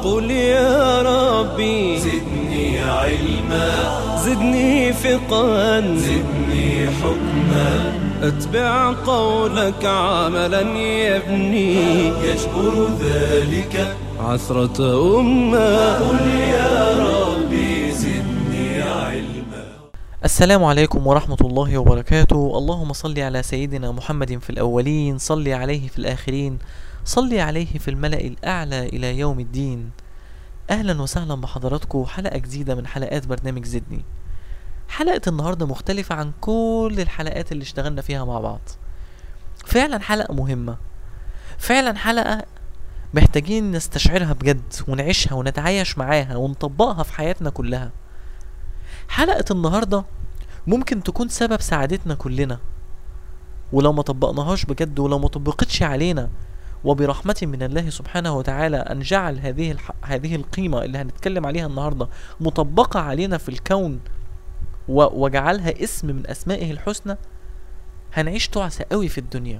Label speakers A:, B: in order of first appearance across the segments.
A: قل يا ربي
B: زدني علما
A: زدني فقها
B: زدني حكما
A: اتبع قولك عملا يبني
B: يجبر ذلك
A: عثرة أمة
B: قل يا ربي زدني علما
C: السلام عليكم ورحمة الله وبركاته اللهم صل على سيدنا محمد في الأولين صل عليه في الآخرين صل عليه في الملأ الأعلى إلى يوم الدين أهلا وسهلا بحضراتكم حلقة جديدة من حلقات برنامج زدني حلقة النهاردة مختلفة عن كل الحلقات اللي اشتغلنا فيها مع بعض فعلا حلقة مهمة فعلا حلقة محتاجين نستشعرها بجد ونعيشها ونتعايش معاها ونطبقها في حياتنا كلها حلقة النهاردة ممكن تكون سبب سعادتنا كلنا ولو ما طبقناهاش بجد ولو ما طبقتش علينا وبرحمة من الله سبحانه وتعالى أن جعل هذه الح... هذه القيمة اللي هنتكلم عليها النهاردة مطبقة علينا في الكون و... وجعلها اسم من أسمائه الحسنى هنعيش تعسة قوي في الدنيا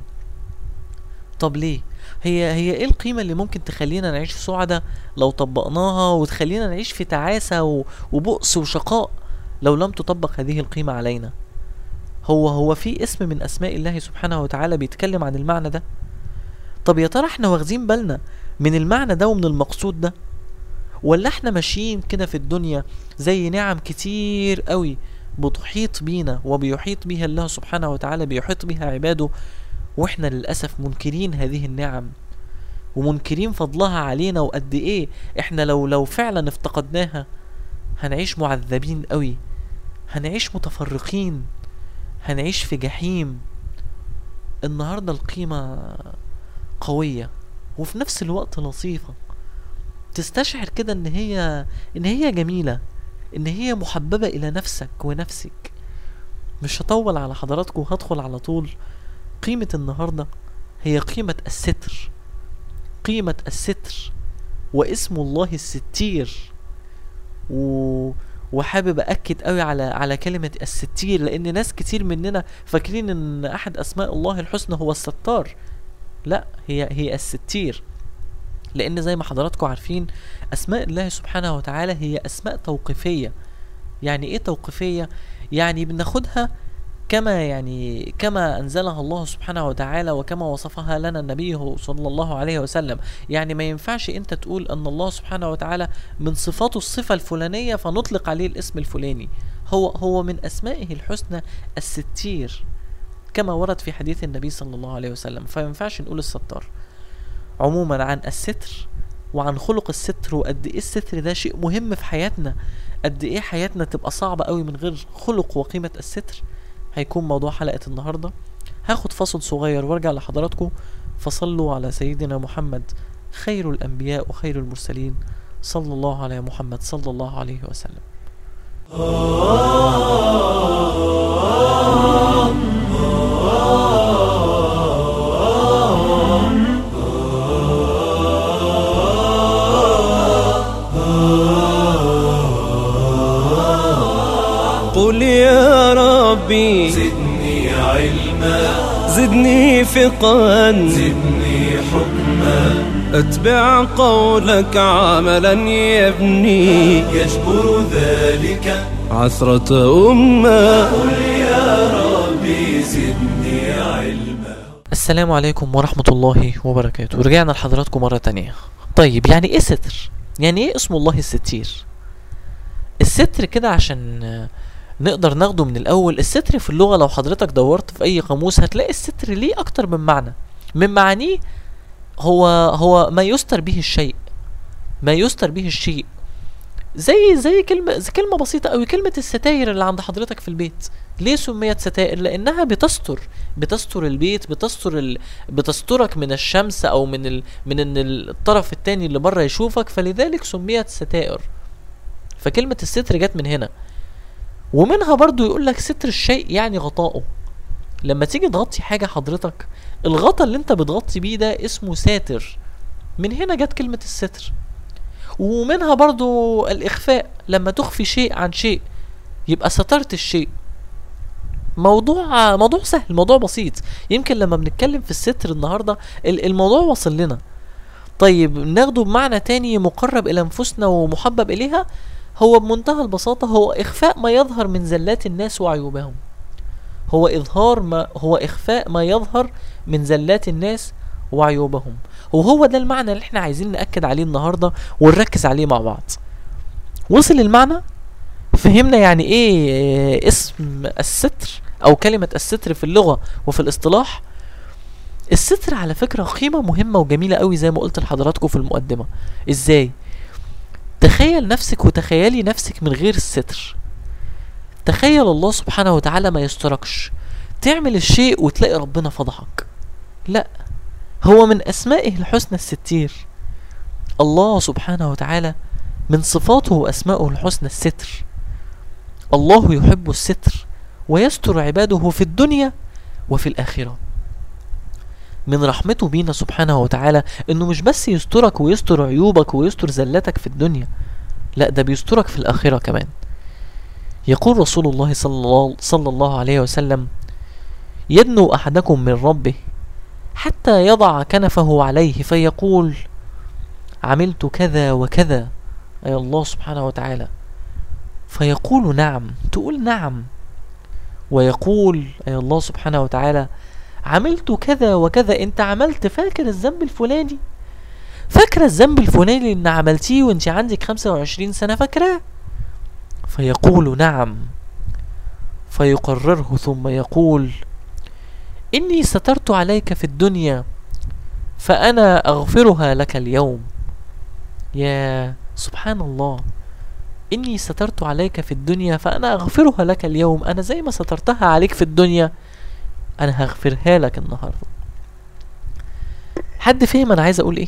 C: طب ليه هي هي ايه القيمة اللي ممكن تخلينا نعيش سعدة لو طبقناها وتخلينا نعيش في تعاسة و... وبؤس وشقاء لو لم تطبق هذه القيمة علينا هو هو في اسم من اسماء الله سبحانه وتعالى بيتكلم عن المعنى ده طب يا ترى احنا واخدين بالنا من المعنى ده ومن المقصود ده ولا احنا ماشيين كده في الدنيا زي نعم كتير قوي بتحيط بينا وبيحيط بها الله سبحانه وتعالى بيحيط بها عباده واحنا للاسف منكرين هذه النعم ومنكرين فضلها علينا وقد ايه احنا لو لو فعلا افتقدناها هنعيش معذبين قوي هنعيش متفرقين هنعيش في جحيم النهارده القيمه قويه وفي نفس الوقت لطيفه تستشعر كده ان هي ان هي جميله ان هي محببه الى نفسك ونفسك مش هطول على حضراتكم هدخل على طول قيمه النهارده هي قيمه الستر قيمه الستر واسم الله الستير و... وحابب اكد قوي على على كلمه الستير لان ناس كتير مننا فاكرين ان احد اسماء الله الحسنى هو الستار لا هي هي الستير لان زي ما حضراتكم عارفين اسماء الله سبحانه وتعالى هي اسماء توقيفيه يعني ايه توقيفيه يعني بناخدها كما يعني كما انزلها الله سبحانه وتعالى وكما وصفها لنا النبي صلى الله عليه وسلم يعني ما ينفعش انت تقول ان الله سبحانه وتعالى من صفاته الصفه الفلانيه فنطلق عليه الاسم الفلاني هو هو من اسمائه الحسنى الستير كما ورد في حديث النبي صلى الله عليه وسلم فما ينفعش نقول الستار عموما عن الستر وعن خلق الستر وقد ايه الستر ده شيء مهم في حياتنا قد ايه حياتنا تبقى صعبة قوي من غير خلق وقيمة الستر هيكون موضوع حلقة النهاردة هاخد فاصل صغير وارجع لحضراتكم فصلوا على سيدنا محمد خير الأنبياء وخير المرسلين صلى الله على محمد صلى الله عليه وسلم
A: قل يا ربي
B: زدني علما
A: زدني فقها
B: زدني حكما
A: اتبع قولك عملا يبني
B: يجبر ذلك
A: عثرة أمة
B: قل يا ربي زدني علما
C: السلام عليكم ورحمة الله وبركاته رجعنا لحضراتكم مرة تانية طيب يعني ايه ستر يعني ايه اسم الله الستير الستر كده عشان آه، نقدر ناخده من الاول الستر في اللغة لو حضرتك دورت في اي قاموس هتلاقي الستر ليه اكتر من معنى من معانيه هو هو ما يستر به الشيء ما يستر به الشيء زي زي كلمة زي كلمة بسيطة أوي كلمة الستاير اللي عند حضرتك في البيت ليه سميت ستائر لأنها بتستر بتستر البيت بتستر ال... بتسترك من الشمس أو من ال... من إن الطرف التاني اللي بره يشوفك فلذلك سميت ستائر فكلمة الستر جت من هنا ومنها برضو يقول لك ستر الشيء يعني غطاؤه لما تيجي تغطي حاجة حضرتك الغطا اللي انت بتغطي بيه ده اسمه ساتر من هنا جت كلمة الستر ومنها برضو الإخفاء لما تخفي شيء عن شيء يبقى سترت الشيء موضوع موضوع سهل موضوع بسيط يمكن لما بنتكلم في الستر النهارده ال- الموضوع وصل لنا طيب ناخده بمعنى تاني مقرب الى انفسنا ومحبب اليها هو بمنتهى البساطة هو اخفاء ما يظهر من زلات الناس وعيوبهم هو اظهار ما هو اخفاء ما يظهر من زلات الناس وعيوبهم وهو ده المعنى اللي احنا عايزين نأكد عليه النهاردة ونركز عليه مع بعض وصل المعنى فهمنا يعني ايه آه، اسم الستر او كلمة الستر في اللغة وفي الاصطلاح الستر على فكرة قيمة مهمة وجميلة قوي زي ما قلت لحضراتكم في المقدمة ازاي تخيل نفسك وتخيلي نفسك من غير الستر تخيل الله سبحانه وتعالى ما يستركش تعمل الشيء وتلاقي ربنا فضحك لا هو من اسمائه الحسنى الستير الله سبحانه وتعالى من صفاته واسمائه الحسنى الستر الله يحب الستر ويستر عباده في الدنيا وفي الاخره من رحمته بينا سبحانه وتعالى انه مش بس يسترك ويستر عيوبك ويستر زلتك في الدنيا لا ده بيسترك في الاخره كمان يقول رسول الله صلى الله, صلى الله عليه وسلم يدنو احدكم من ربه حتى يضع كنفه عليه فيقول عملت كذا وكذا اي الله سبحانه وتعالى فيقول نعم تقول نعم ويقول اي الله سبحانه وتعالى عملت كذا وكذا انت عملت فاكر الذنب الفلاني فاكرة الذنب الفلاني اللي عملتيه وانت عندك 25 سنة فاكراه فيقول نعم فيقرره ثم يقول إني سترت عليك في الدنيا فأنا أغفرها لك اليوم يا سبحان الله إني سترت عليك في الدنيا فأنا أغفرها لك اليوم أنا زي ما سترتها عليك في الدنيا أنا هغفرها لك النهاردة حد فهم أنا عايز أقول إيه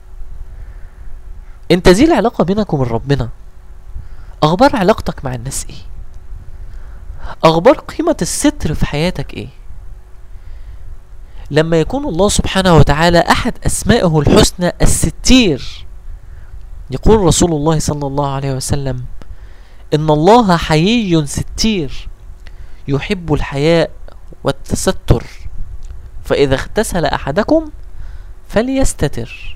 C: أنت دي العلاقة بينك وبين ربنا أخبار علاقتك مع الناس إيه أخبار قيمة الستر في حياتك إيه لما يكون الله سبحانه وتعالى أحد أسمائه الحسنى الستير يقول رسول الله صلى الله عليه وسلم إن الله حيي ستير يحب الحياء والتستر فإذا اغتسل أحدكم فليستتر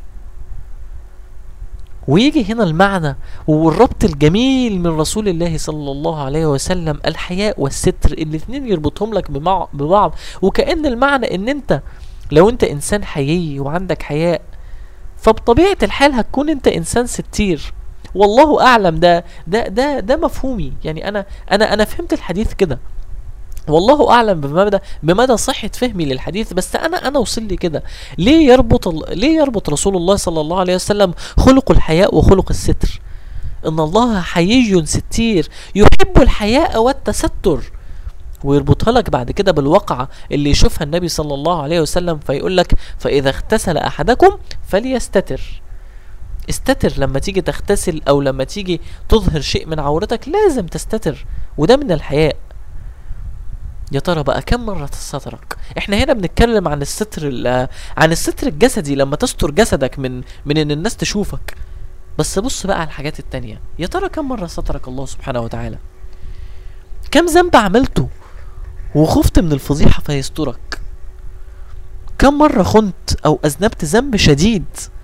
C: ويجي هنا المعنى والربط الجميل من رسول الله صلى الله عليه وسلم الحياء والستر الاتنين يربطهم لك بمع- ببعض وكأن المعنى ان انت لو انت انسان حيي وعندك حياء فبطبيعة الحال هتكون انت انسان ستير والله اعلم ده ده ده ده مفهومي يعني انا انا انا فهمت الحديث كده والله اعلم بمدى بمدى صحه فهمي للحديث بس انا انا وصل لي كده ليه يربط ال- ليه يربط رسول الله صلى الله عليه وسلم خلق الحياء وخلق الستر ان الله حيي ستير يحب الحياء والتستر ويربطها لك بعد كده بالواقعة اللي يشوفها النبي صلى الله عليه وسلم فيقول لك فإذا اغتسل أحدكم فليستتر استتر لما تيجي تغتسل أو لما تيجي تظهر شيء من عورتك لازم تستتر وده من الحياء يا ترى بقى كم مرة تسترك احنا هنا بنتكلم عن الستر ال- عن الستر الجسدي لما تستر جسدك من من ان الناس تشوفك بس بص بقى على الحاجات التانية يا ترى كم مرة سترك الله سبحانه وتعالى كم ذنب عملته وخفت من الفضيحة فيسترك كم مرة خنت او اذنبت ذنب شديد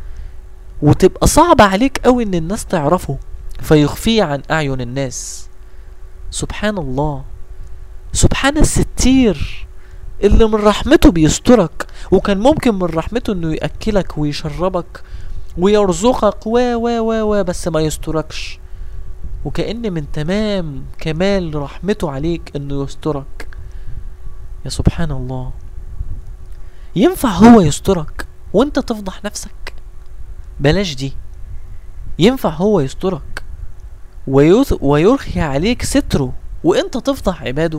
C: وتبقى صعب عليك قوي ان الناس تعرفه فيخفيه عن اعين الناس سبحان الله سبحان الستير اللي من رحمته بيسترك وكان ممكن من رحمته انه ياكلك ويشربك ويرزقك و و و و بس ما يستركش وكأن من تمام كمال رحمته عليك انه يسترك يا سبحان الله ينفع هو يسترك وانت تفضح نفسك بلاش دي ينفع هو يسترك ويث ويرخي عليك ستره وانت تفضح عباده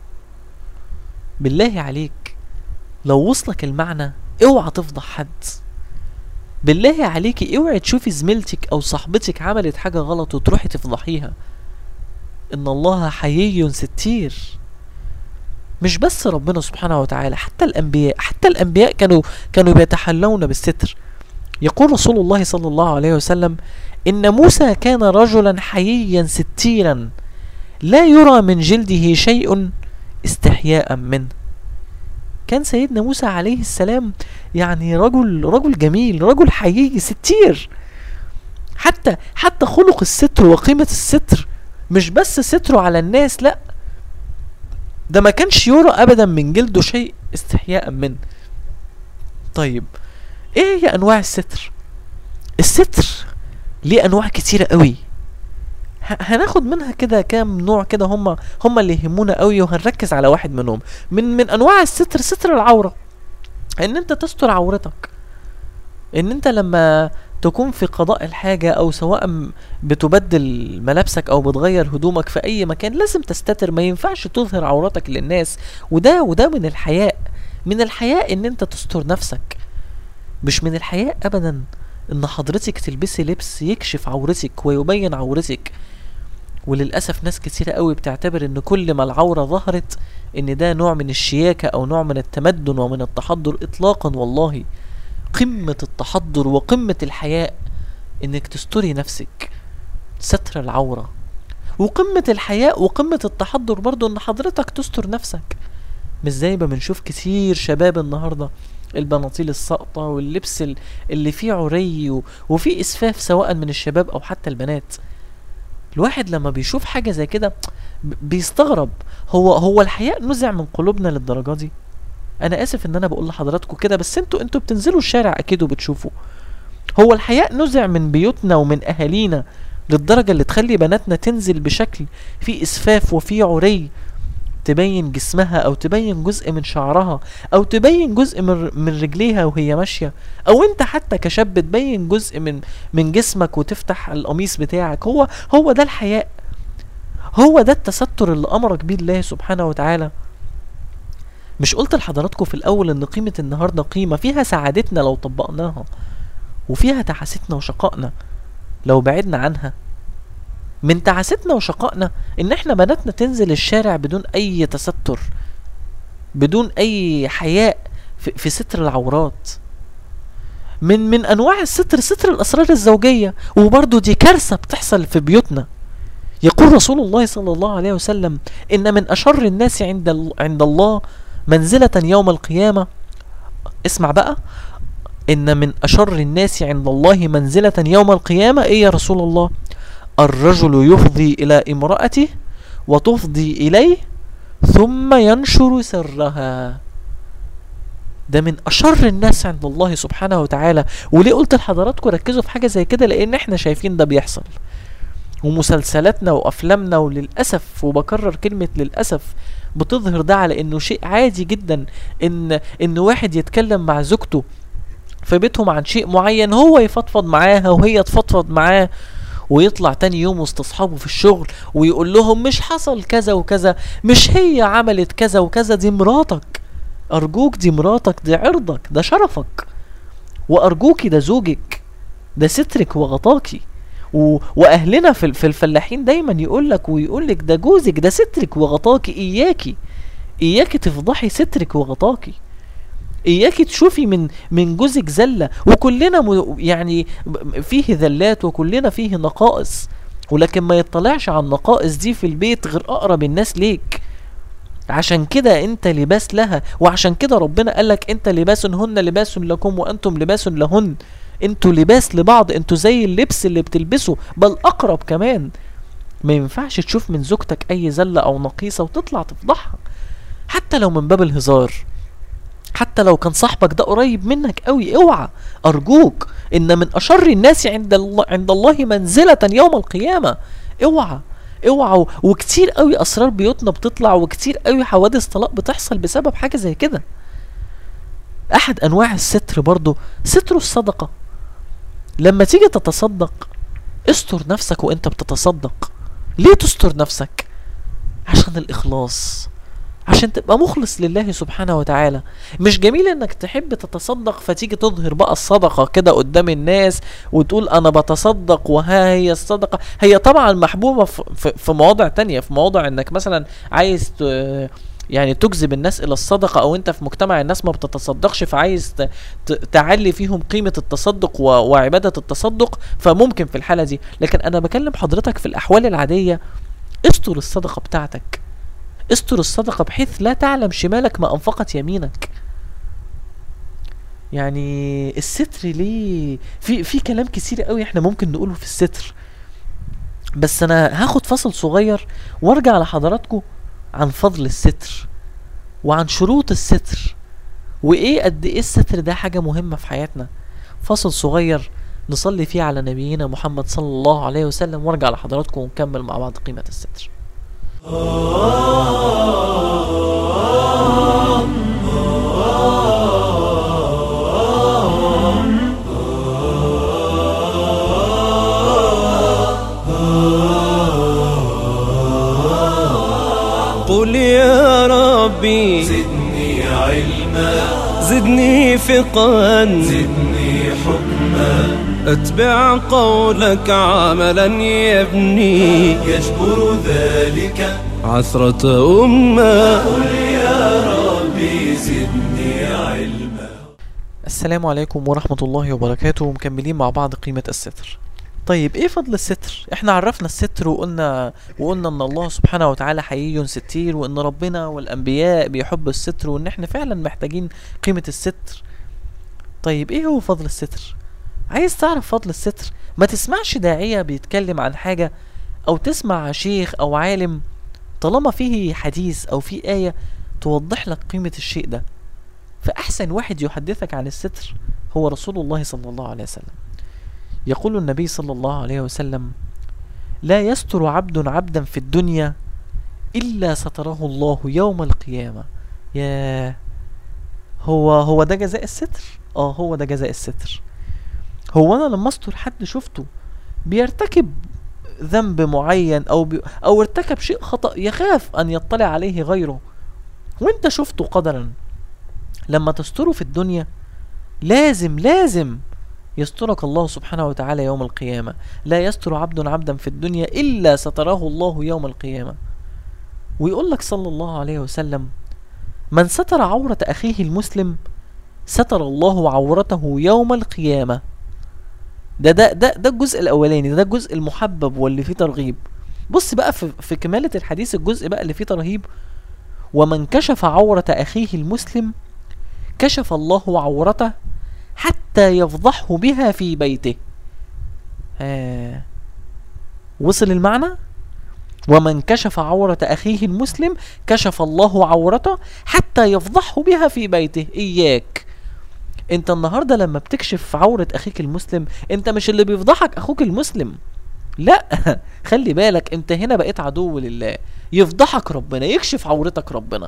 C: بالله عليك لو وصلك المعنى اوعى تفضح حد بالله عليكي اوعي تشوفي زميلتك او صاحبتك عملت حاجة غلط وتروحي تفضحيها ان الله حيي ستير مش بس ربنا سبحانه وتعالى حتى الانبياء حتى الانبياء كانوا كانوا بيتحلون بالستر يقول رسول الله صلى الله عليه وسلم ان موسى كان رجلا حييا ستيرا لا يرى من جلده شيء استحياء منه كان سيدنا موسى عليه السلام يعني رجل رجل جميل رجل حقيقي ستير حتى حتى خلق الستر وقيمة الستر مش بس ستره على الناس لا ده ما كانش يرى ابدا من جلده شيء استحياء منه طيب ايه هي انواع الستر الستر ليه انواع كتيرة قوي ه- هناخد منها كده كام نوع كده هم هم اللي يهمونا قوي وهنركز على واحد منهم من من انواع الستر ستر العورة ان انت تستر عورتك ان انت لما تكون في قضاء الحاجة او سواء م- بتبدل ملابسك او بتغير هدومك في اي مكان لازم تستتر ما ينفعش تظهر عورتك للناس وده وده من الحياء من الحياء ان انت تستر نفسك مش من الحياء ابدا ان حضرتك تلبسي لبس يكشف عورتك ويبين عورتك وللاسف ناس كتيرة قوي بتعتبر ان كل ما العورة ظهرت ان ده نوع من الشياكة او نوع من التمدن ومن التحضر اطلاقا والله قمة التحضر وقمة الحياء انك تستري نفسك ستر العورة وقمة الحياء وقمة التحضر برضو ان حضرتك تستر نفسك مش زي ما بنشوف كتير شباب النهاردة البناطيل الساقطة واللبس ال- اللي فيه عري و- وفيه اسفاف سواء من الشباب او حتى البنات الواحد لما بيشوف حاجة زي كده ب- بيستغرب هو هو الحياء نزع من قلوبنا للدرجة دي انا اسف ان انا بقول لحضراتكم كده بس انتوا انتوا بتنزلوا الشارع اكيد وبتشوفوا هو الحياء نزع من بيوتنا ومن اهالينا للدرجة اللي تخلي بناتنا تنزل بشكل فيه اسفاف وفيه عري تبين جسمها او تبين جزء من شعرها او تبين جزء من من رجليها وهي ماشيه او انت حتى كشاب تبين جزء من من جسمك وتفتح القميص بتاعك هو هو ده الحياء هو ده التستر اللي امرك بيه الله سبحانه وتعالى مش قلت لحضراتكم في الاول ان قيمه النهارده قيمه فيها سعادتنا لو طبقناها وفيها تعاستنا وشقائنا لو بعدنا عنها من تعاستنا وشقائنا ان احنا بناتنا تنزل الشارع بدون اي تستر بدون اي حياء في, في ستر العورات من من انواع الستر ستر الاسرار الزوجيه وبرضه دي كارثه بتحصل في بيوتنا يقول رسول الله صلى الله عليه وسلم ان من اشر الناس عند ال- عند الله منزله يوم القيامه اسمع بقى ان من اشر الناس عند الله منزله يوم القيامه ايه يا رسول الله الرجل يفضي الى امراته وتفضي اليه ثم ينشر سرها ده من اشر الناس عند الله سبحانه وتعالى وليه قلت لحضراتكم ركزوا في حاجه زي كده لان احنا شايفين ده بيحصل ومسلسلاتنا وافلامنا وللاسف وبكرر كلمه للاسف بتظهر ده على انه شيء عادي جدا ان ان واحد يتكلم مع زوجته في بيتهم عن شيء معين هو يفضفض معاها وهي تفضفض معاه ويطلع تاني يوم وسط اصحابه في الشغل ويقول لهم مش حصل كذا وكذا مش هي عملت كذا وكذا دي مراتك ارجوك دي مراتك دي عرضك ده شرفك وارجوكي ده زوجك ده سترك وغطاكي و... واهلنا في, ال- في الفلاحين دايما يقول لك ويقول لك ده جوزك ده سترك وغطاكي اياكي اياكي تفضحي سترك وغطاكي اياكي تشوفي من من جوزك زله وكلنا م... يعني ب- فيه ذلات وكلنا فيه نقائص ولكن ما يطلعش على النقائص دي في البيت غير اقرب الناس ليك عشان كده انت لباس لها وعشان كده ربنا قالك انت لباس هن لباس لكم وانتم لباس لهن انتوا لباس لبعض انتوا زي اللبس اللي بتلبسه بل اقرب كمان ما ينفعش تشوف من زوجتك اي زلة او نقيصة وتطلع تفضحها حتى لو من باب الهزار حتى لو كان صاحبك ده قريب منك قوي اوعى ارجوك ان من اشر الناس عند الله عند الله منزلة يوم القيامة اوعى اوعى و- وكتير قوي اسرار بيوتنا بتطلع وكتير قوي حوادث طلاق بتحصل بسبب حاجة زي كده احد انواع الستر برضو ستر الصدقة لما تيجي تتصدق استر نفسك وانت بتتصدق ليه تستر نفسك عشان الاخلاص عشان تبقى مخلص لله سبحانه وتعالى مش جميل انك تحب تتصدق فتيجي تظهر بقى الصدقة كده قدام الناس وتقول انا بتصدق وها هي الصدقة هي طبعا محبوبة في, في, في مواضع تانية في مواضع انك مثلا عايز ت- يعني تجذب الناس الى الصدقة او انت في مجتمع الناس ما بتتصدقش فعايز ت- ت- تعلي فيهم قيمة التصدق و- وعبادة التصدق فممكن في الحالة دي لكن انا بكلم حضرتك في الاحوال العادية استر الصدقة بتاعتك استر الصدقة بحيث لا تعلم شمالك ما انفقت يمينك يعني الستر ليه في في كلام كتير قوي احنا ممكن نقوله في الستر بس انا هاخد فصل صغير وارجع لحضراتكم عن فضل الستر وعن شروط الستر وايه قد ايه الستر ده حاجة مهمة في حياتنا فصل صغير نصلي فيه على نبينا محمد صلى الله عليه وسلم وارجع لحضراتكم ونكمل مع بعض قيمة الستر
A: قل يا ربي
B: زدني علما
A: زدني فقا
B: زدني حكما
A: اتبع قولك عملا يبني
B: يجبر ذلك
A: عثرة أمة
B: قل يا ربي زدني علما
C: السلام عليكم ورحمة الله وبركاته مكملين مع بعض قيمة الستر طيب ايه فضل الستر احنا عرفنا الستر وقلنا وقلنا ان الله سبحانه وتعالى حيي ستير وان ربنا والانبياء بيحبوا الستر وان احنا فعلا محتاجين قيمة الستر طيب ايه هو فضل الستر عايز تعرف فضل الستر ما تسمعش داعية بيتكلم عن حاجة او تسمع شيخ او عالم طالما فيه حديث او في آية توضح لك قيمة الشيء ده فأحسن واحد يحدثك عن الستر هو رسول الله صلى الله عليه وسلم يقول النبي صلى الله عليه وسلم لا يستر عبد عبدا في الدنيا إلا ستره الله يوم القيامة يا هو هو ده جزاء الستر اه هو ده جزاء الستر هو انا لما استر حد شفته بيرتكب ذنب معين او بي او ارتكب شيء خطأ يخاف ان يطلع عليه غيره وانت شفته قدرا لما تستره في الدنيا لازم لازم يسترك الله سبحانه وتعالى يوم القيامة لا يستر عبد عبدا في الدنيا إلا ستراه الله يوم القيامة ويقول لك صلى الله عليه وسلم من ستر عورة أخيه المسلم ستر الله عورته يوم القيامة ده ده ده ده الجزء الأولاني ده الجزء المحبب واللي فيه ترغيب بص بقى في, في كمالة الحديث الجزء بقى اللي فيه ترهيب ومن كشف عورة أخيه المسلم كشف الله عورته حتى يفضحه بها في بيته آه. وصل المعنى ومن كشف عورة أخيه المسلم كشف الله عورته حتى يفضحه بها في بيته إياك انت النهاردة لما بتكشف عورة أخيك المسلم انت مش اللي بيفضحك أخوك المسلم لا خلي بالك انت هنا بقيت عدو لله يفضحك ربنا يكشف عورتك ربنا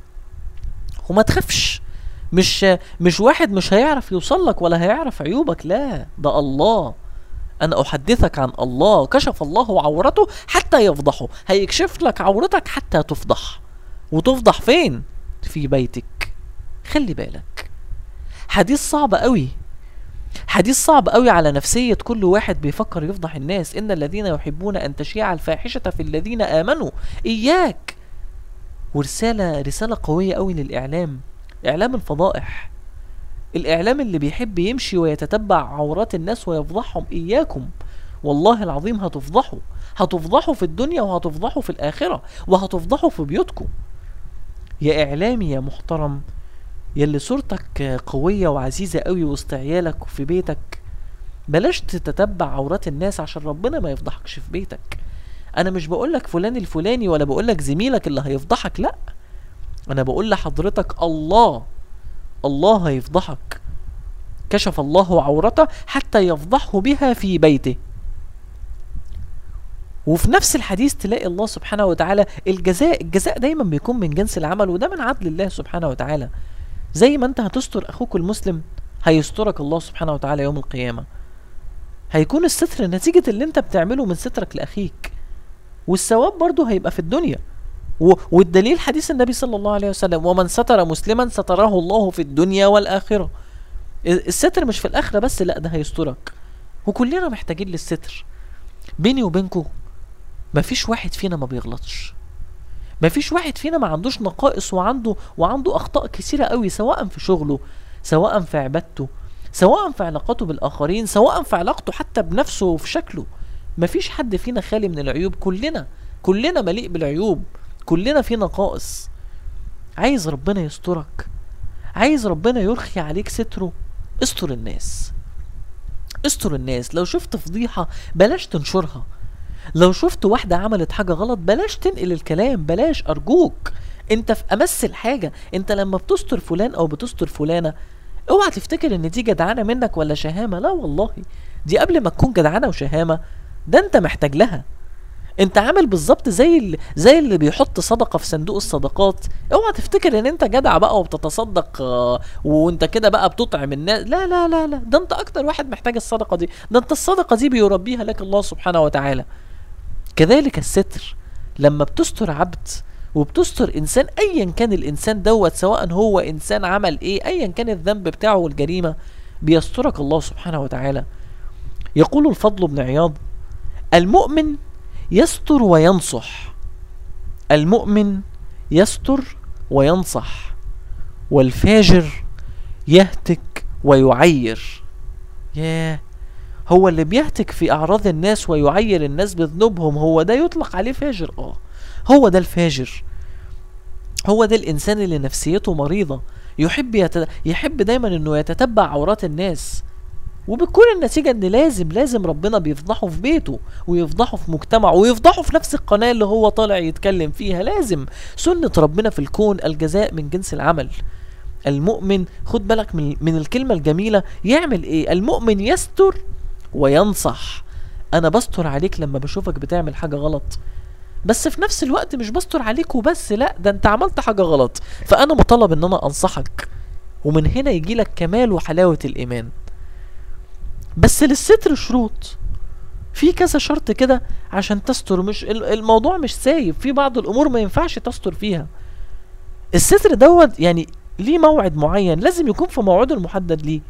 C: وما تخافش مش مش واحد مش هيعرف يوصل لك ولا هيعرف عيوبك لا ده الله انا احدثك عن الله كشف الله عورته حتى يفضحه هيكشف لك عورتك حتى تفضح وتفضح فين في بيتك خلي بالك حديث صعب قوي حديث صعب قوي على نفسية كل واحد بيفكر يفضح الناس إن الذين يحبون أن تشيع الفاحشة في الذين آمنوا إياك ورسالة رسالة قوية قوي للإعلام إعلام الفضائح الإعلام اللي بيحب يمشي ويتتبع عورات الناس ويفضحهم إياكم والله العظيم هتفضحوا هتفضحوا في الدنيا وهتفضحوا في الآخرة وهتفضحوا في بيوتكم يا إعلامي يا محترم يلي صورتك قوية وعزيزة قوي وسط عيالك وفي بيتك بلاش تتتبع عورات الناس عشان ربنا ما يفضحكش في بيتك انا مش بقولك فلان الفلاني ولا بقولك زميلك اللي هيفضحك لا انا بقول لحضرتك الله الله هيفضحك كشف الله عورته حتى يفضحه بها في بيته وفي نفس الحديث تلاقي الله سبحانه وتعالى الجزاء الجزاء دايما بيكون من جنس العمل وده من عدل الله سبحانه وتعالى زي ما انت هتستر اخوك المسلم هيسترك الله سبحانه وتعالى يوم القيامة هيكون الستر نتيجة اللي انت بتعمله من سترك لأخيك والثواب برضه هيبقى في الدنيا و... والدليل حديث النبي صلى الله عليه وسلم ومن ستر مسلما ستره الله في الدنيا والآخرة الستر مش في الآخرة بس لا ده هيسترك وكلنا محتاجين للستر بيني وبينكم مفيش واحد فينا ما بيغلطش مفيش واحد فينا ما عندوش نقائص وعنده وعنده اخطاء كثيره قوي سواء في شغله سواء في عبادته سواء في علاقاته بالاخرين سواء في علاقته حتى بنفسه وفي شكله مفيش حد فينا خالي من العيوب كلنا كلنا مليء بالعيوب كلنا في نقائص عايز ربنا يسترك عايز ربنا يرخي عليك ستره استر الناس استر الناس لو شفت فضيحة بلاش تنشرها لو شفت واحدة عملت حاجة غلط بلاش تنقل الكلام بلاش أرجوك انت في أمس الحاجة انت لما بتستر فلان أو بتستر فلانة اوعى تفتكر ان دي جدعانة منك ولا شهامة لا والله دي قبل ما تكون جدعانة وشهامة ده انت محتاج لها انت عامل بالظبط زي اللي زي اللي بيحط صدقه في صندوق الصدقات اوعى تفتكر ان انت جدع بقى وبتتصدق آه، وانت كده بقى بتطعم الناس لا لا لا لا ده انت اكتر واحد محتاج الصدقه دي ده انت الصدقه دي بيربيها لك الله سبحانه وتعالى كذلك الستر لما بتستر عبد وبتستر انسان ايا كان الانسان دوت سواء هو انسان عمل ايه ايا كان الذنب بتاعه والجريمه بيسترك الله سبحانه وتعالى يقول الفضل بن عياض المؤمن يستر وينصح المؤمن يستر وينصح والفاجر يهتك ويعير ياه هو اللي بيهتك في اعراض الناس ويعير الناس بذنوبهم هو ده يطلق عليه فاجر اه هو ده الفاجر هو ده الانسان اللي نفسيته مريضه يحب يت... يحب دايما انه يتتبع عورات الناس وبتكون النتيجة ان لازم لازم ربنا بيفضحه في بيته ويفضحه في مجتمعه ويفضحه في نفس القناة اللي هو طالع يتكلم فيها لازم سنة ربنا في الكون الجزاء من جنس العمل المؤمن خد بالك من, من الكلمة الجميلة يعمل ايه المؤمن يستر وينصح انا بستر عليك لما بشوفك بتعمل حاجة غلط بس في نفس الوقت مش بستر عليك وبس لا ده انت عملت حاجة غلط فانا مطالب ان انا انصحك ومن هنا يجي لك كمال وحلاوة الايمان بس للستر شروط في كذا شرط كده عشان تستر مش ال- الموضوع مش سايب في بعض الامور ما ينفعش تستر فيها الستر دوت يعني ليه موعد معين لازم يكون في موعده المحدد ليه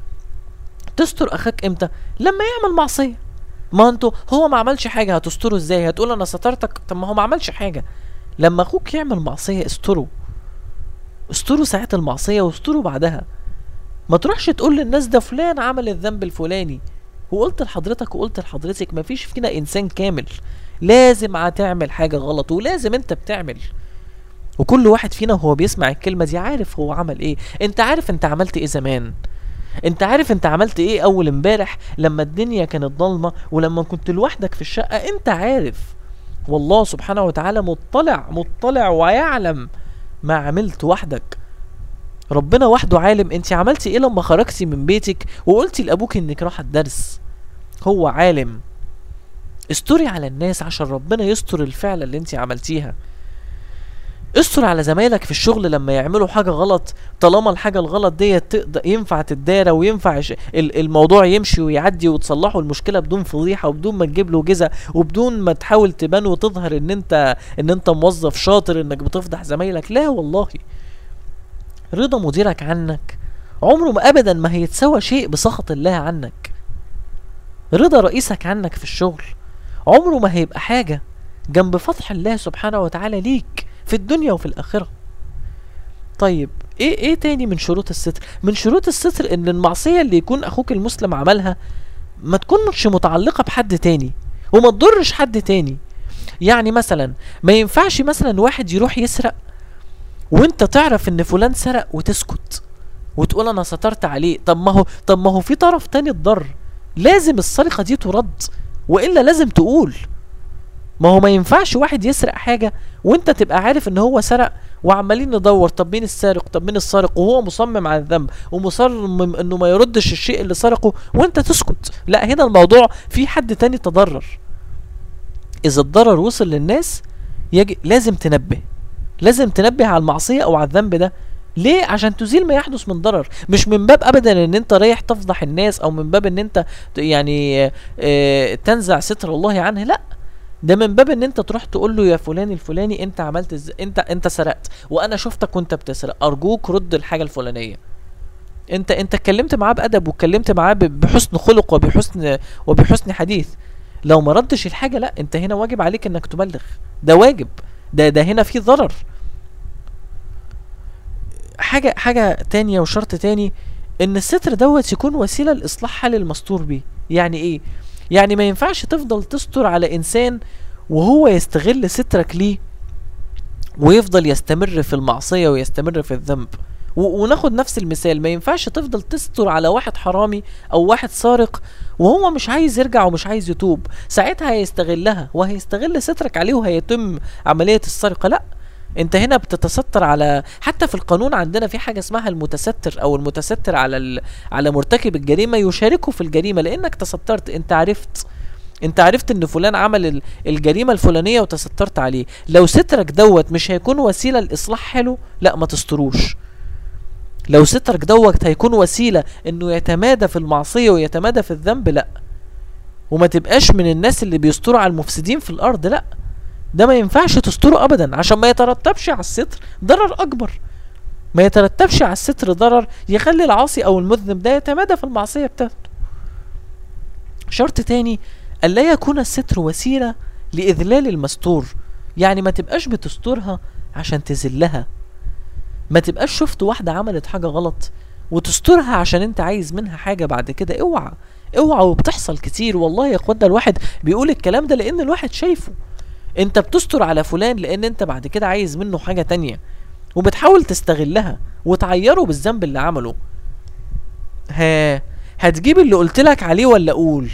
C: تستر اخاك امتى لما يعمل معصيه ما انتوا هو ما عملش حاجه هتستره ازاي هتقول انا سترتك طب ما هو ما عملش حاجه لما اخوك يعمل معصيه استره استره ساعه المعصيه واستره بعدها ما تروحش تقول للناس ده فلان عمل الذنب الفلاني وقلت لحضرتك وقلت لحضرتك مفيش فينا انسان كامل لازم هتعمل حاجه غلط ولازم انت بتعمل وكل واحد فينا وهو بيسمع الكلمه دي عارف هو عمل ايه انت عارف انت عملت ايه زمان انت عارف انت عملت ايه اول امبارح لما الدنيا كانت ضلمه ولما كنت لوحدك في الشقه انت عارف والله سبحانه وتعالى مطلع مطلع ويعلم ما عملت وحدك ربنا وحده عالم انت عملتي ايه لما خرجتي من بيتك وقلتي لابوك انك رايحه الدرس هو عالم استري على الناس عشان ربنا يستر الفعل اللي انت عملتيها استر على زمايلك في الشغل لما يعملوا حاجه غلط طالما الحاجه الغلط ديت تقدر ينفع تتدارى وينفع ش- ال- الموضوع يمشي ويعدي وتصلحوا المشكله بدون فضيحه وبدون ما تجيب له جزا وبدون ما تحاول تبان وتظهر ان انت ان انت موظف شاطر انك بتفضح زمايلك لا والله رضا مديرك عنك عمره ما ابدا ما هيتسوى شيء بسخط الله عنك رضا رئيسك عنك في الشغل عمره ما هيبقى حاجة جنب فتح الله سبحانه وتعالى ليك في الدنيا وفي الآخرة طيب ايه ايه تاني من شروط الستر من شروط الستر ان المعصية اللي يكون اخوك المسلم عملها ما تكونش متعلقة بحد تاني وما تضرش حد تاني يعني مثلا ما ينفعش مثلا واحد يروح يسرق وانت تعرف ان فلان سرق وتسكت وتقول انا سترت عليه طب ما هو طب ما هو في طرف تاني اتضر لازم السرقه دي ترد والا لازم تقول ما هو ما ينفعش واحد يسرق حاجه وانت تبقى عارف ان هو سرق وعمالين ندور طب مين السارق طب مين السارق وهو مصمم على الذنب ومصمم انه ما يردش الشيء اللي سرقه وانت تسكت لا هنا الموضوع في حد تاني تضرر اذا الضرر وصل للناس يجي لازم تنبه لازم تنبه على المعصيه او على الذنب ده ليه عشان تزيل ما يحدث من ضرر مش من باب ابدا ان انت رايح تفضح الناس او من باب ان انت ت- يعني آه، تنزع ستر الله عنه لا ده من باب ان انت تروح تقول له يا فلان الفلاني انت عملت إز... انت انت سرقت وانا شفتك وانت بتسرق ارجوك رد الحاجه الفلانيه انت انت اتكلمت معاه بادب واتكلمت معاه ب- بحسن خلق وبحسن وبحسن حديث لو ما ردش الحاجه لا انت هنا واجب عليك انك تبلغ ده واجب ده ده هنا في ضرر حاجه حاجه تانية وشرط تاني ان الستر دوت يكون وسيله لاصلاح حال المستور بيه يعني ايه يعني ما ينفعش تفضل تستر على انسان وهو يستغل سترك ليه ويفضل يستمر في المعصيه ويستمر في الذنب و- وناخد نفس المثال ما ينفعش تفضل تستر على واحد حرامي او واحد سارق وهو مش عايز يرجع ومش عايز يتوب ساعتها هيستغلها وهيستغل سترك عليه وهيتم عملية السرقة لا انت هنا بتتستر على حتى في القانون عندنا في حاجه اسمها المتستر او المتستر على ال... على مرتكب الجريمه يشاركه في الجريمه لانك تسترت انت عرفت انت عرفت ان فلان عمل ال- الجريمه الفلانيه وتسترت عليه لو سترك دوت مش هيكون وسيله لاصلاح حاله لا ما تستروش لو سترك دوت هيكون وسيله انه يتمادى في المعصيه ويتمادى في الذنب لا وما تبقاش من الناس اللي بيستروا على المفسدين في الارض لا ده ما ينفعش تستره ابدا عشان ما يترتبش على الستر ضرر اكبر ما يترتبش على الستر ضرر يخلي العاصي او المذنب ده يتمادى في المعصيه بتاعته شرط تاني الا يكون الستر وسيله لاذلال المستور يعني ما تبقاش بتسترها عشان تذلها ما تبقاش شفت واحده عملت حاجه غلط وتسترها عشان انت عايز منها حاجه بعد كده اوعى اوعى وبتحصل كتير والله يا اخوانا الواحد بيقول الكلام ده لان الواحد شايفه انت بتستر على فلان لان انت بعد كده عايز منه حاجة تانية وبتحاول تستغلها وتعيره بالذنب اللي عمله ها هتجيب اللي قلتلك عليه ولا اقول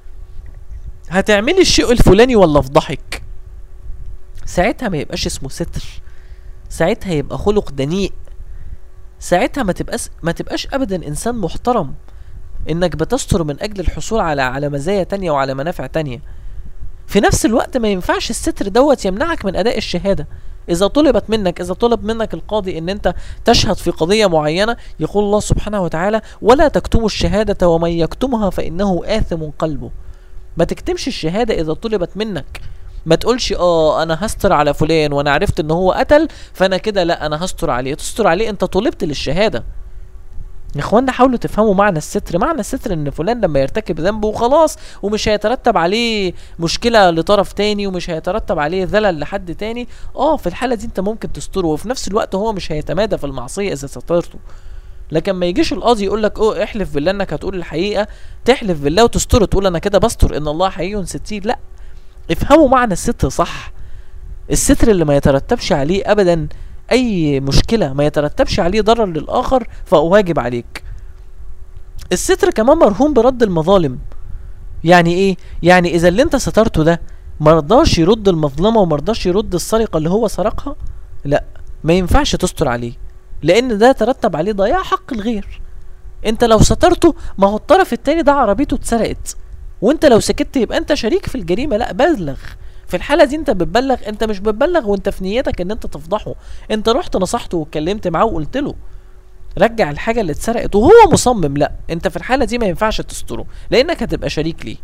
C: هتعملي الشيء الفلاني ولا افضحك ساعتها ما يبقاش اسمه ستر ساعتها يبقى خلق دنيء ساعتها ما تبقاش ما تبقاش ابدا انسان محترم انك بتستر من اجل الحصول على على مزايا تانية وعلى منافع تانية في نفس الوقت ما ينفعش الستر دوت يمنعك من اداء الشهاده اذا طلبت منك اذا طلب منك القاضي ان انت تشهد في قضيه معينه يقول الله سبحانه وتعالى ولا تكتموا الشهاده ومن يكتمها فانه اثم قلبه ما تكتمش الشهاده اذا طلبت منك ما تقولش اه انا هستر على فلان وانا عرفت ان هو قتل فانا كده لا انا هستر عليه تستر عليه انت طلبت للشهاده يا اخوانا حاولوا تفهموا معنى الستر معنى الستر ان فلان لما يرتكب ذنب وخلاص ومش هيترتب عليه مشكلة لطرف تاني ومش هيترتب عليه ذلل لحد تاني اه في الحالة دي انت ممكن تستره وفي نفس الوقت هو مش هيتمادى في المعصية اذا سترته لكن ما يجيش القاضي يقول لك اوه احلف بالله انك هتقول الحقيقة تحلف بالله وتستره تقول انا كده بستر ان الله حي ستير لا افهموا معنى الستر صح الستر اللي ما يترتبش عليه ابدا اي مشكله ما يترتبش عليه ضرر للاخر فهو واجب عليك الستر كمان مرهون برد المظالم يعني ايه يعني اذا اللي انت سترته ده مرضاش يرد المظلمه ومرضاش يرد السرقه اللي هو سرقها لا ما ينفعش تستر عليه لان ده ترتب عليه ضياع حق الغير انت لو سترته ما هو الطرف التاني ده عربيته اتسرقت وانت لو سكت يبقى انت شريك في الجريمه لا بلغ في الحاله دي انت بتبلغ انت مش بتبلغ وانت في نيتك ان انت تفضحه انت رحت نصحته واتكلمت معاه وقلت له رجع الحاجه اللي اتسرقت وهو مصمم لا انت في الحاله دي ما ينفعش تستره لانك هتبقى شريك ليه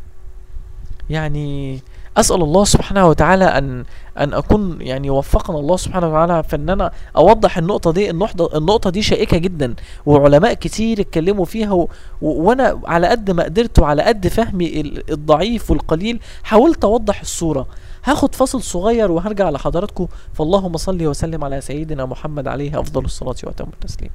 C: يعني اسال الله سبحانه وتعالى ان ان اكون يعني وفقنا الله سبحانه وتعالى في ان انا اوضح النقطه دي النقطه النقطه دي شائكه جدا وعلماء كتير اتكلموا فيها و... و... وانا على قد ما قدرت وعلى قد فهمي ال- الضعيف والقليل حاولت اوضح الصوره هاخد فاصل صغير وهرجع لحضراتكم فاللهم صل وسلم على سيدنا محمد عليه افضل الصلاه واتم التسليم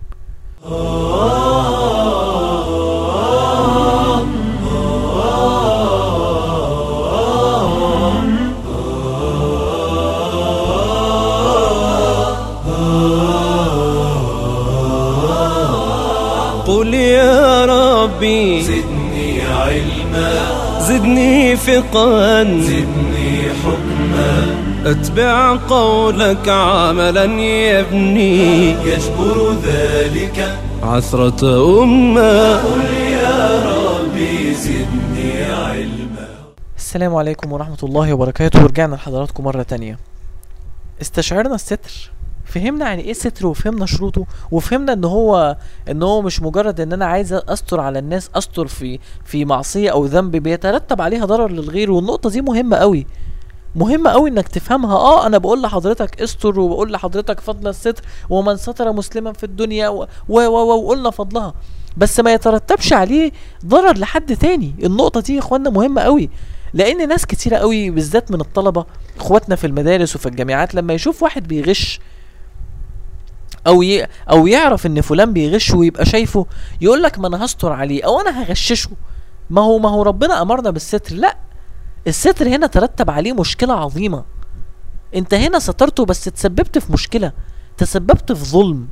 A: قل يا ربي
B: زدني علما
A: زدني فقا
B: زدني حكما
A: اتبع قولك عملا يبني
B: يجبر ذلك
A: عثرة أمة
B: قل يا ربي زدني علما
C: السلام عليكم ورحمة الله وبركاته ورجعنا لحضراتكم مرة تانية استشعرنا الستر فهمنا يعني ايه ستر وفهمنا شروطه وفهمنا ان هو ان هو مش مجرد ان انا عايز استر على الناس استر في في معصية او ذنب بيترتب عليها ضرر للغير والنقطة دي مهمة قوي مهمة قوي انك تفهمها اه انا بقول لحضرتك استر وبقول لحضرتك فضل الستر ومن ستر مسلما في الدنيا و و و وقلنا فضلها بس ما يترتبش عليه ضرر لحد تاني النقطة دي يا اخوانا مهمة قوي لان ناس كتيرة قوي بالذات من الطلبة اخواتنا في المدارس وفي الجامعات لما يشوف واحد بيغش او ي... او يعرف ان فلان بيغش ويبقى شايفه يقول لك ما انا هستر عليه او انا هغششه ما هو ما هو ربنا امرنا بالستر لا الستر هنا ترتب عليه مشكلة عظيمة انت هنا سترته بس تسببت في مشكلة تسببت في ظلم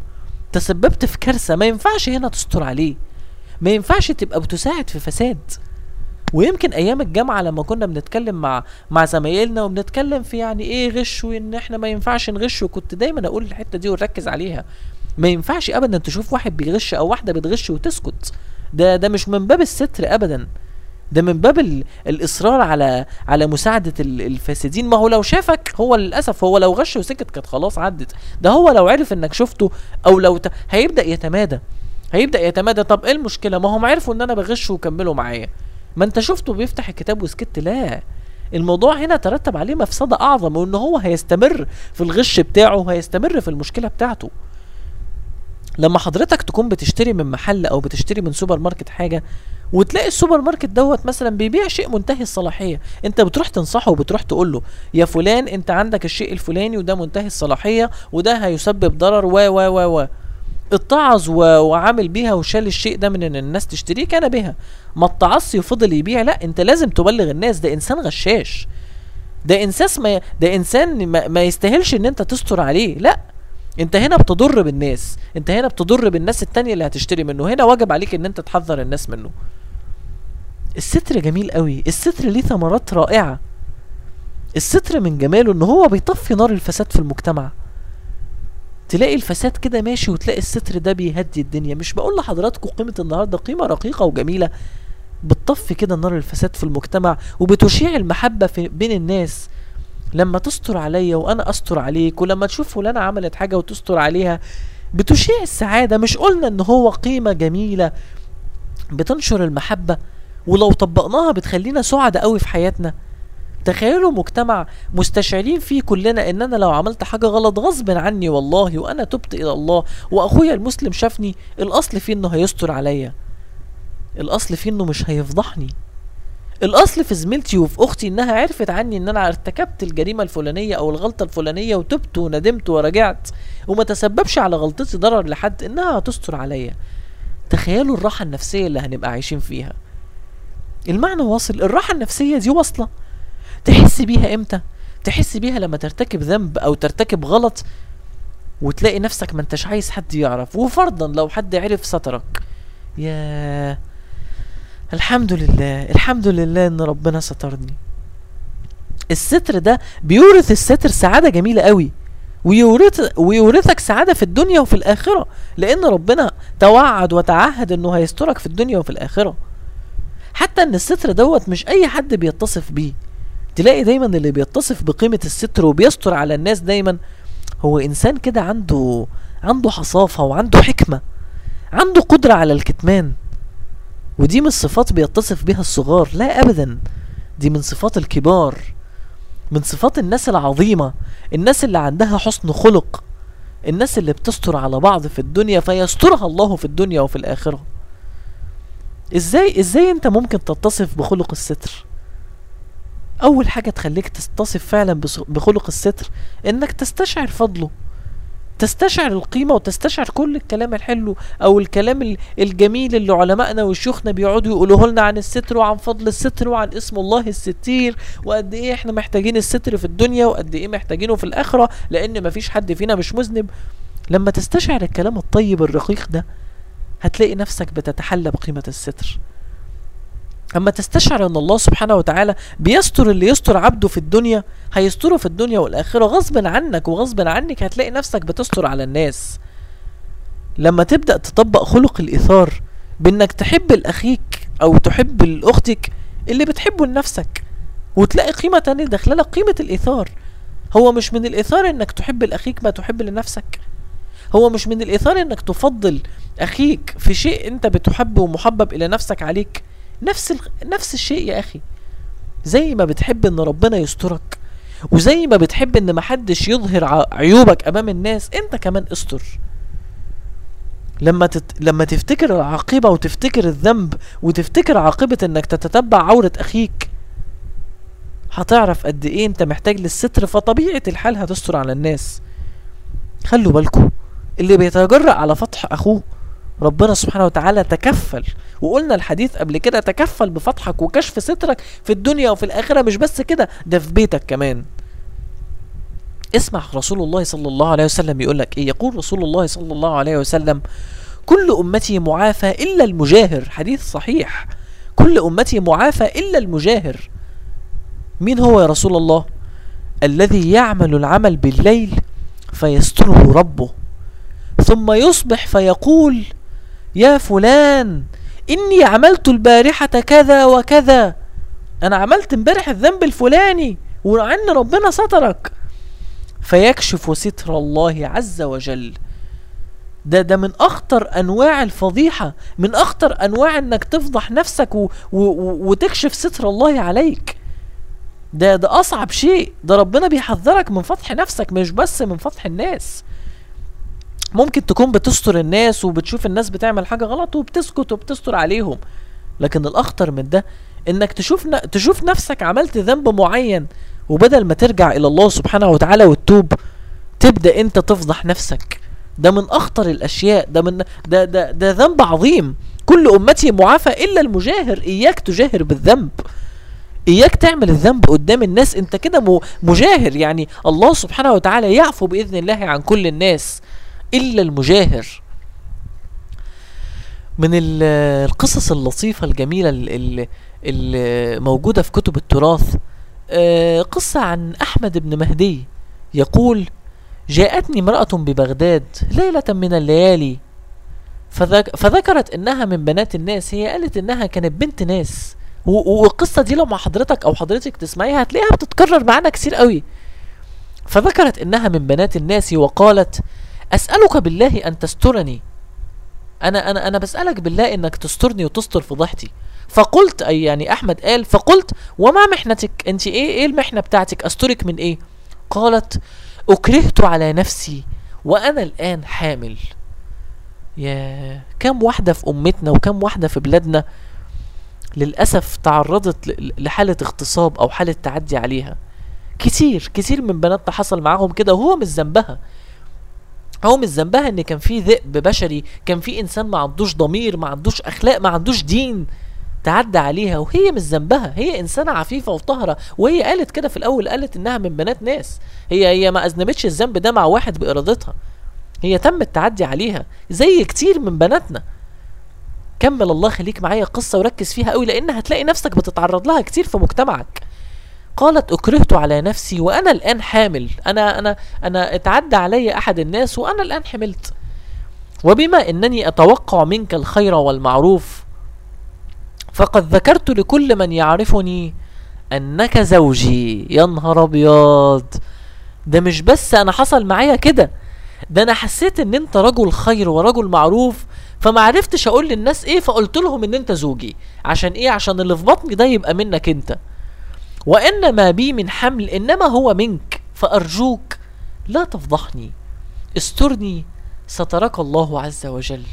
C: تسببت في كارثه ما ينفعش هنا تستر عليه ما ينفعش تبقى بتساعد في فساد ويمكن ايام الجامعه لما كنا بنتكلم مع مع زمايلنا وبنتكلم في يعني ايه غش وان احنا ما ينفعش نغش وكنت دايما اقول الحته دي ونركز عليها ما ينفعش ابدا تشوف واحد بيغش او واحده بتغش وتسكت ده ده مش من باب الستر ابدا ده من باب ال- الاصرار على على مساعده ال- الفاسدين ما هو لو شافك هو للاسف هو لو غش وسكت كانت خلاص عدت ده هو لو عرف انك شفته او لو ت... هيبدا يتمادى هيبدا يتمادى طب ايه المشكله ما هم عرفوا ان انا بغش وكملوا معايا ما انت شفته بيفتح الكتاب وسكت لا الموضوع هنا ترتب عليه مفسده اعظم وان هو هيستمر في الغش بتاعه وهيستمر في المشكله بتاعته لما حضرتك تكون بتشتري من محل او بتشتري من سوبر ماركت حاجه وتلاقي السوبر ماركت دوت مثلا بيبيع شيء منتهي الصلاحيه انت بتروح تنصحه وبتروح تقول له يا فلان انت عندك الشيء الفلاني وده منتهي الصلاحيه وده هيسبب ضرر و و و و اتعظ و- وعامل بيها وشال الشيء ده من ان الناس تشتريه كان بها ما اتعظش وفضل يبيع لا انت لازم تبلغ الناس ده انسان غشاش ده انسان ما ده انسان ما, ما يستاهلش ان انت تستر عليه لا انت هنا بتضر بالناس انت هنا بتضر بالناس التانية اللي هتشتري منه هنا واجب عليك ان انت تحذر الناس منه الستر جميل قوي الستر ليه ثمرات رائعة الستر من جماله ان هو بيطفي نار الفساد في المجتمع تلاقي الفساد كده ماشي وتلاقي الستر ده بيهدي الدنيا مش بقول لحضراتكم قيمة النهاردة قيمة رقيقة وجميلة بتطفي كده نار الفساد في المجتمع وبتشيع المحبة في بين الناس لما تستر عليا وانا استر عليك ولما تشوف فلانة عملت حاجة وتستر عليها بتشيع السعادة مش قلنا ان هو قيمة جميلة بتنشر المحبة ولو طبقناها بتخلينا سعداء قوي في حياتنا تخيلوا مجتمع مستشعرين فيه كلنا ان انا لو عملت حاجة غلط غصب عني والله وانا تبت الى الله واخويا المسلم شافني الاصل فيه انه هيستر عليا الاصل فيه انه مش هيفضحني الاصل في زميلتي وفي اختي انها عرفت عني ان انا ارتكبت الجريمه الفلانيه او الغلطه الفلانيه وتبت وندمت ورجعت وما تسببش على غلطتي ضرر لحد انها هتستر عليا تخيلوا الراحه النفسيه اللي هنبقى عايشين فيها المعنى واصل الراحه النفسيه دي واصله تحس بيها امتى تحس بيها لما ترتكب ذنب او ترتكب غلط وتلاقي نفسك ما انتش عايز حد يعرف وفرضا لو حد عرف سترك ياه الحمد لله الحمد لله ان ربنا سترني الستر ده بيورث الستر سعادة جميلة قوي ويورث ويورثك سعادة في الدنيا وفي الآخرة لأن ربنا توعد وتعهد إنه هيسترك في الدنيا وفي الآخرة حتى إن الستر دوت مش أي حد بيتصف بيه تلاقي دايما اللي بيتصف بقيمة الستر وبيستر على الناس دايما هو إنسان كده عنده عنده حصافة وعنده حكمة عنده قدرة على الكتمان ودي مش صفات بيتصف بها الصغار لا ابدا دي من صفات الكبار من صفات الناس العظيمة الناس اللي عندها حسن خلق الناس اللي بتستر على بعض في الدنيا فيسترها الله في الدنيا وفي الآخرة ازاي ازاي انت ممكن تتصف بخلق الستر اول حاجة تخليك تتصف فعلا بص- بخلق الستر انك تستشعر فضله تستشعر القيمة وتستشعر كل الكلام الحلو أو الكلام ال- الجميل اللي علمائنا وشيوخنا بيقعدوا يقولوه لنا عن الستر وعن فضل الستر وعن اسم الله الستير وقد إيه إحنا محتاجين الستر في الدنيا وقد إيه محتاجينه في الآخرة لأن مفيش حد فينا مش مذنب لما تستشعر الكلام الطيب الرقيق ده هتلاقي نفسك بتتحلى بقيمة الستر اما تستشعر ان الله سبحانه وتعالى بيستر اللي يستر عبده في الدنيا هيستره في الدنيا والاخره غصبا عنك وغصبا عنك هتلاقي نفسك بتستر على الناس لما تبدا تطبق خلق الايثار بانك تحب الاخيك او تحب لاختك اللي بتحبه لنفسك وتلاقي قيمه تانية داخله لك قيمه الايثار هو مش من الايثار انك تحب لاخيك ما تحب لنفسك هو مش من الايثار انك تفضل اخيك في شيء انت بتحبه ومحبب الى نفسك عليك نفس ال... نفس الشيء يا اخي زي ما بتحب ان ربنا يسترك وزي ما بتحب ان محدش يظهر ع- عيوبك امام الناس انت كمان استر لما تت... لما تفتكر العاقبة وتفتكر الذنب وتفتكر عاقبة انك تتتبع عورة اخيك هتعرف قد ايه انت محتاج للستر فطبيعة الحال هتستر على الناس خلوا بالكم اللي بيتجرأ على فتح اخوه ربنا سبحانه وتعالى تكفل وقلنا الحديث قبل كده تكفل بفتحك وكشف سترك في الدنيا وفي الآخرة مش بس كده ده في بيتك كمان اسمع رسول الله صلى الله عليه وسلم يقول لك ايه يقول رسول الله صلى الله عليه وسلم كل امتي معافى الا المجاهر حديث صحيح كل امتي معافى الا المجاهر مين هو يا رسول الله الذي يعمل العمل بالليل فيستره ربه ثم يصبح فيقول يا فلان اني عملت البارحة كذا وكذا انا عملت امبارح الذنب الفلاني وان ربنا سترك فيكشف ستر الله عز وجل ده ده من اخطر انواع الفضيحة من اخطر انواع انك تفضح نفسك و و و وتكشف ستر الله عليك ده ده اصعب شيء ده ربنا بيحذرك من فضح نفسك مش بس من فضح الناس ممكن تكون بتستر الناس وبتشوف الناس بتعمل حاجة غلط وبتسكت وبتستر عليهم لكن الاخطر من ده انك تشوف ن... تشوف نفسك عملت ذنب معين وبدل ما ترجع الى الله سبحانه وتعالى وتتوب تبدا انت تفضح نفسك ده من اخطر الاشياء ده من ده ده ده ذنب عظيم كل امتي معافى الا المجاهر اياك تجاهر بالذنب اياك تعمل الذنب قدام الناس انت كده م- مجاهر يعني الله سبحانه وتعالى يعفو باذن الله عن كل الناس الا المجاهر من ال- القصص اللطيفة الجميلة اللي, اللي موجودة في كتب التراث آه، قصة عن أحمد بن مهدي يقول جاءتني امرأة ببغداد ليلة من الليالي فذك فذكرت انها من بنات الناس هي قالت انها كانت بنت ناس و- والقصة دي لو مع حضرتك او حضرتك تسمعيها هتلاقيها بتتكرر معانا كتير قوي فذكرت انها من بنات الناس وقالت اسألك بالله ان تسترني انا انا انا بسألك بالله انك تسترني وتستر فضيحتي فقلت اي يعني احمد قال فقلت وما محنتك انت ايه ايه المحنة بتاعتك استرك من ايه قالت اكرهت على نفسي وانا الان حامل يا كم واحدة في امتنا وكم واحدة في بلادنا للأسف تعرضت ل- لحالة اغتصاب او حالة تعدي عليها كتير كتير من بناتنا حصل معاهم كده وهو مش ذنبها هو مش ذنبها ان كان في ذئب بشري كان في انسان ما عندوش ضمير ما عندوش اخلاق ما عندوش دين تعدى عليها وهي مش ذنبها هي انسانه عفيفه وطاهره وهي قالت كده في الاول قالت انها من بنات ناس هي هي ما اذنبتش الذنب ده مع واحد بارادتها هي تم التعدي عليها زي كتير من بناتنا كمل الله خليك معايا قصه وركز فيها قوي لان هتلاقي نفسك بتتعرض لها كتير في مجتمعك قالت اكرهت على نفسي وانا الان حامل انا انا انا اتعدى علي احد الناس وانا الان حملت وبما انني اتوقع منك الخير والمعروف فقد ذكرت لكل من يعرفني انك زوجي يا نهار ابيض ده مش بس انا حصل معايا كده ده انا حسيت ان انت رجل خير ورجل معروف فما عرفتش اقول للناس ايه فقلت لهم ان انت زوجي عشان ايه عشان اللي في بطني ده يبقى منك انت وان ما بي من حمل انما هو منك فارجوك لا تفضحني استرني سترك الله عز وجل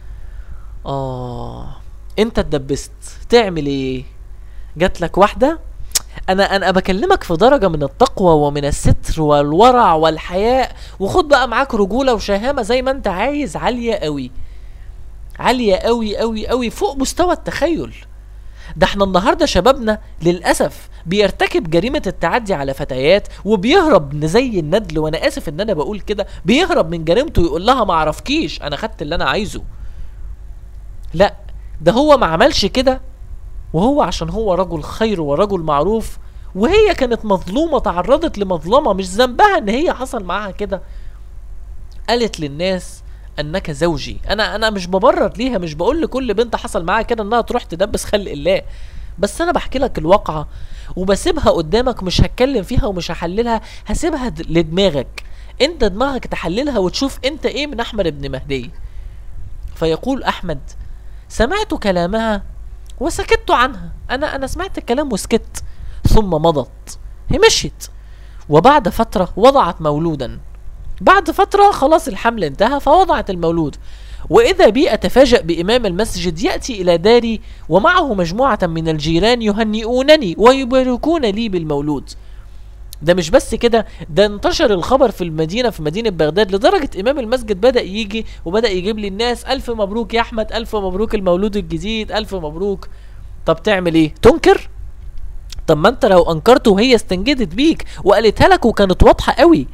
C: اه انت اتدبست تعمل ايه جات لك واحده انا انا بكلمك في درجه من التقوى ومن الستر والورع والحياء وخد بقى معاك رجوله وشهامه زي ما انت عايز عاليه قوي عاليه قوي قوي قوي فوق مستوى التخيل ده احنا النهارده شبابنا للاسف بيرتكب جريمه التعدي على فتيات وبيهرب زي الندل وانا اسف ان انا بقول كده بيهرب من جريمته يقول لها ما اعرفكيش انا خدت اللي انا عايزه لا ده هو ما عملش كده وهو عشان هو رجل خير ورجل معروف وهي كانت مظلومة تعرضت لمظلمة مش ذنبها ان هي حصل معاها كده قالت للناس انك زوجي انا انا مش ببرر ليها مش بقول لكل بنت حصل معاها كده انها تروح تدبس خلق الله بس انا بحكي لك الواقعة وبسيبها قدامك مش هتكلم فيها ومش هحللها هسيبها د- لدماغك انت دماغك تحللها وتشوف انت ايه من احمد بن مهدي فيقول احمد سمعت كلامها وسكت عنها انا انا سمعت الكلام وسكت ثم مضت هي مشيت وبعد فترة وضعت مولودا بعد فترة خلاص الحمل انتهى فوضعت المولود وإذا بي أتفاجأ بإمام المسجد يأتي إلى داري ومعه مجموعة من الجيران يهنئونني ويباركون لي بالمولود ده مش بس كده ده انتشر الخبر في المدينة في مدينة بغداد لدرجة إمام المسجد بدأ يجي وبدأ يجيب لي الناس ألف مبروك يا أحمد ألف مبروك المولود الجديد ألف مبروك طب تعمل إيه تنكر طب ما انت لو انكرت وهي استنجدت بيك وقالتها لك وكانت واضحه قوي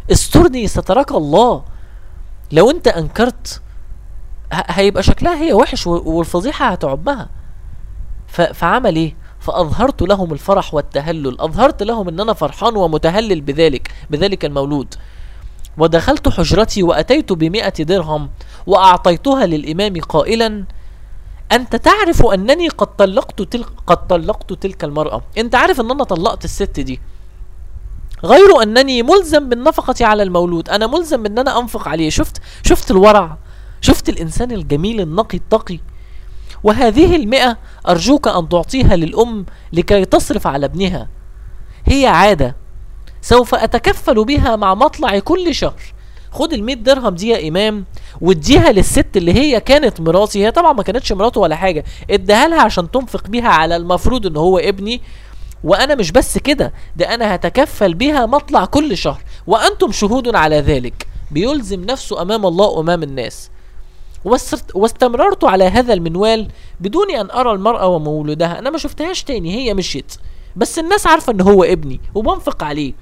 C: استرني سترك الله لو انت انكرت ه- هيبقى شكلها هي وحش و- والفضيحة هتعبها ف- فعمل ايه فاظهرت لهم الفرح والتهلل اظهرت لهم ان انا فرحان ومتهلل بذلك بذلك المولود ودخلت حجرتي واتيت بمئة درهم واعطيتها للامام قائلا انت تعرف انني قد طلقت تلك قد طلقت تلك المرأة انت عارف ان انا طلقت الست دي غير انني ملزم بالنفقة على المولود انا ملزم ان انا انفق عليه شفت شفت الورع شفت الانسان الجميل النقي التقي وهذه المئة ارجوك ان تعطيها للام لكي تصرف على ابنها هي عادة سوف اتكفل بها مع مطلع كل شهر خد المئة درهم دي يا امام واديها للست اللي هي كانت مراتي هي طبعا ما كانتش مراته ولا حاجة اديها لها عشان تنفق بيها على المفروض ان هو ابني وانا مش بس كده ده انا هتكفل بها مطلع كل شهر وانتم شهود على ذلك بيلزم نفسه امام الله وامام الناس واسترت- واستمررت على هذا المنوال بدون ان ارى المرأة ومولودها انا ما شفتهاش تاني هي مشيت بس الناس عارفة ان هو ابني وبنفق عليه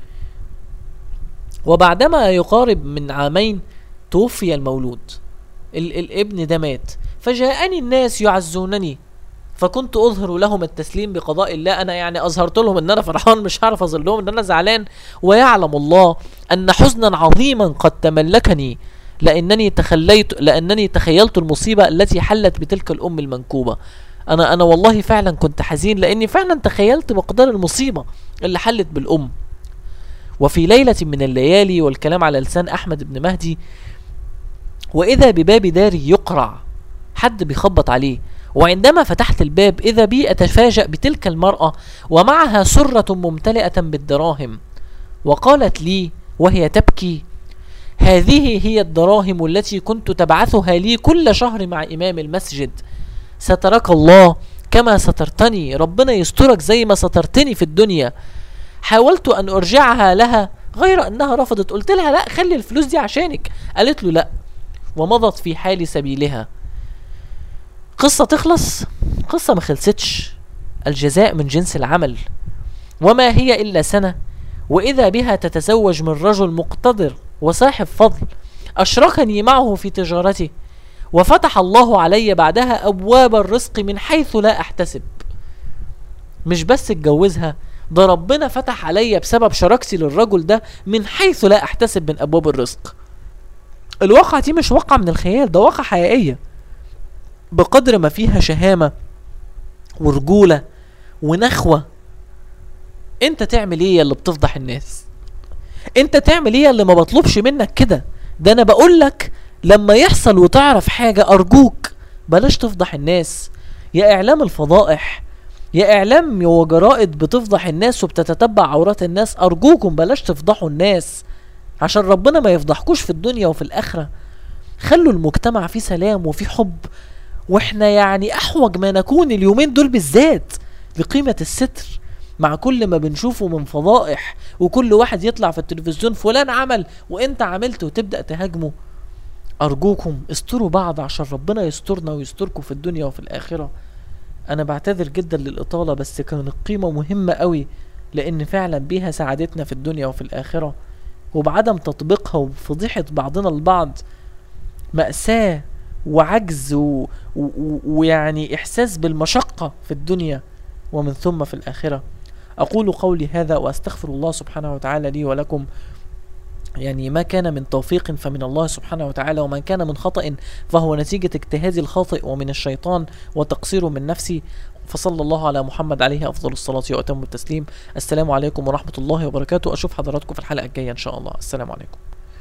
C: وبعدما يقارب من عامين توفي المولود ال الابن ده مات فجاءني الناس يعزونني فكنت اظهر لهم التسليم بقضاء الله انا يعني اظهرت لهم ان انا فرحان مش هعرف اظهر لهم ان انا زعلان ويعلم الله ان حزنا عظيما قد تملكني لانني تخليت لانني تخيلت المصيبه التي حلت بتلك الام المنكوبه انا انا والله فعلا كنت حزين لاني فعلا تخيلت مقدار المصيبه اللي حلت بالام وفي ليله من الليالي والكلام على لسان احمد بن مهدي واذا بباب داري يقرع حد بيخبط عليه وعندما فتحت الباب إذا بي أتفاجأ بتلك المرأة ومعها سرة ممتلئة بالدراهم وقالت لي وهي تبكي هذه هي الدراهم التي كنت تبعثها لي كل شهر مع إمام المسجد سترك الله كما سترتني ربنا يسترك زي ما سترتني في الدنيا حاولت أن أرجعها لها غير أنها رفضت قلت لها لا خلي الفلوس دي عشانك قالت له لا ومضت في حال سبيلها قصة تخلص قصة ما خلصتش الجزاء من جنس العمل وما هي إلا سنة وإذا بها تتزوج من رجل مقتدر وصاحب فضل أشركني معه في تجارته وفتح الله علي بعدها أبواب الرزق من حيث لا أحتسب مش بس اتجوزها ده ربنا فتح عليا بسبب شراكتي للرجل ده من حيث لا أحتسب من أبواب الرزق الواقعة دي مش واقعة من الخيال ده واقعة حقيقية بقدر ما فيها شهامة ورجولة ونخوة انت تعمل ايه يا اللي بتفضح الناس انت تعمل ايه يا اللي ما بطلبش منك كده ده انا بقولك لما يحصل وتعرف حاجة ارجوك بلاش تفضح الناس يا اعلام الفضائح يا اعلام وجرائد بتفضح الناس وبتتتبع عورات الناس ارجوكم بلاش تفضحوا الناس عشان ربنا ما يفضحكوش في الدنيا وفي الاخرة خلوا المجتمع فيه سلام وفيه حب واحنا يعني احوج ما نكون اليومين دول بالذات لقيمة الستر مع كل ما بنشوفه من فضائح وكل واحد يطلع في التلفزيون فلان عمل وانت عملت وتبدأ تهاجمه ارجوكم استروا بعض عشان ربنا يسترنا ويستركم في الدنيا وفي الاخرة انا بعتذر جدا للاطالة بس كان القيمة مهمة قوي لان فعلا بيها سعادتنا في الدنيا وفي الاخرة وبعدم تطبيقها وفضيحة بعضنا البعض مأساة وعجز و... و... ويعني إحساس بالمشقة في الدنيا ومن ثم في الآخرة أقول قولي هذا وأستغفر الله سبحانه وتعالى لي ولكم يعني ما كان من توفيق فمن الله سبحانه وتعالى وما كان من خطأ فهو نتيجة اجتهادي الخاطئ ومن الشيطان وتقصير من نفسي فصلى الله على محمد عليه أفضل الصلاة وأتم التسليم السلام عليكم ورحمة الله وبركاته أشوف حضراتكم في الحلقة الجاية إن شاء الله السلام عليكم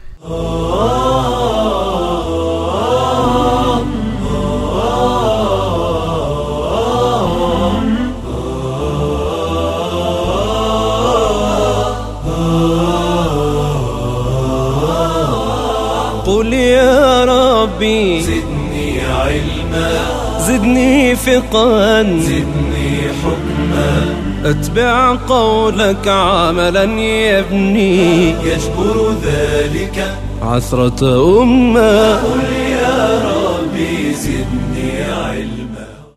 A: قل يا ربي
B: زدني علما
A: زدني فقا
B: زدني حكما
A: اتبع قولك عملا يبني
B: يجبر ذلك
A: عثرة أمة
B: قل يا ربي زدني